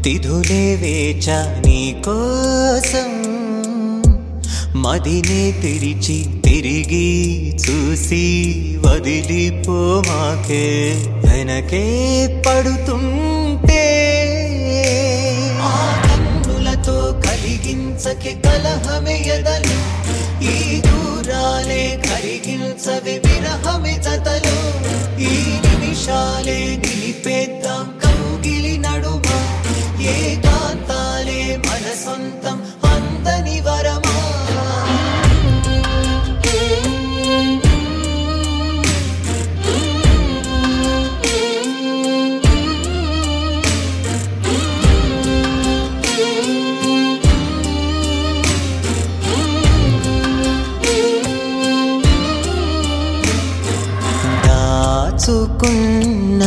తిథులే వేచా నీ కోసం మదినే తెరిచి తిరిగి చూసి వదిలిపో మాకే వెనకే పడుతుంటే ఆ కన్నులతో కలిగించకే కలహమే ఎదలు ఈ దూరాలే కరిగించవే విరహమే జతలు ఈ నిమిషాలే నిలిపేద్దాం కౌగిలి నడుమ ఏకాంతాలే మన సొంతం అందని వరమా దాచుకున్న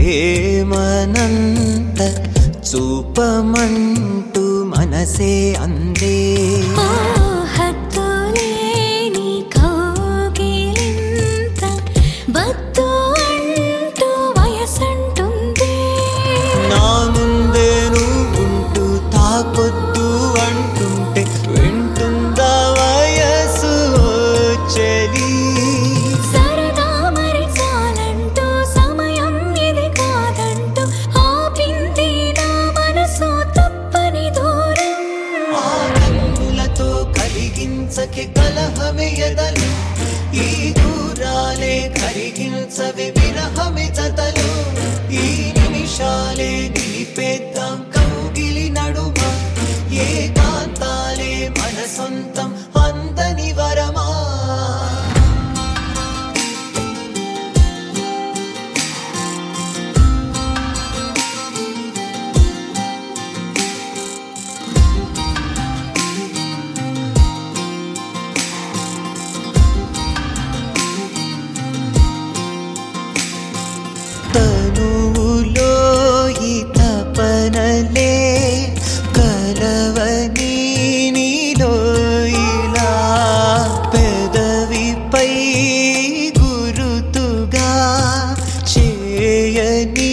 ప్రేమనంత చూపమంటూ మనసే అందే ఓ హద్దులేని కౌగిలింత వద్దు అంటూ వయసంటుంది నా ముందే నువ్వుంటూ తాకొద్దు అంటుంటే వింటుందా వయసు ఓ చెలి సరదా మరి చాలంటూ సమయం ఇది కాదంటూ ఆపింది నా మనసు తప్పని దూరం ఆ కన్నులతో కలిగించకే కలహమే ఎదలు ఈ దూరాలే కరిగించవే విరహమే జతలు ఈ నిమిషాలే నిలిపేద్దాం కౌగిలి నడుమ ఏకాంతాలే మన సొంతం అందని వరమా తనువులో ఈ తపనలే కలవని నీలో ఇలా పెదవిపై గురుతుగా చేయని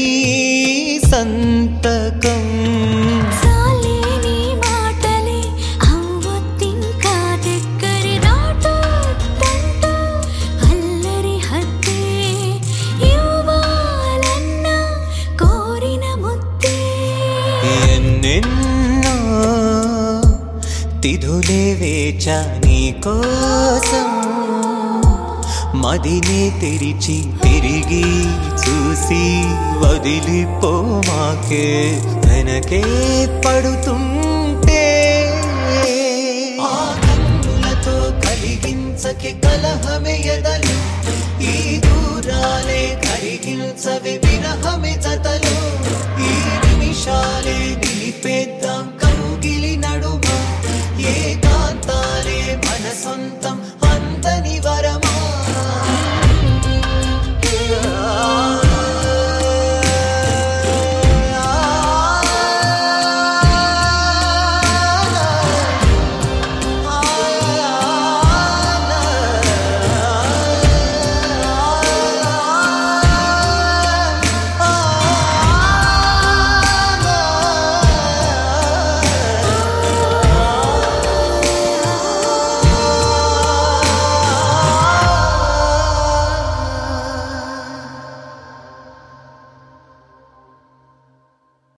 సంతకం చాలేని మాటలే అవ్వొద్దింకా దగ్గరి రాటొద్దంటూ అల్లరి హద్దే ఇవ్వాలన్న కోరిన ముద్దే ఎన్నెన్నో తిథులే వేచా నీ కోసం మదినే తెరిచి తిరిగి చూసి వదిలిపో మాకే వెనకే పడుతుంటే ఆ కన్నులతో కలిగించకే కలహమే ఎదలు ఈ దూరాలే కరిగించవే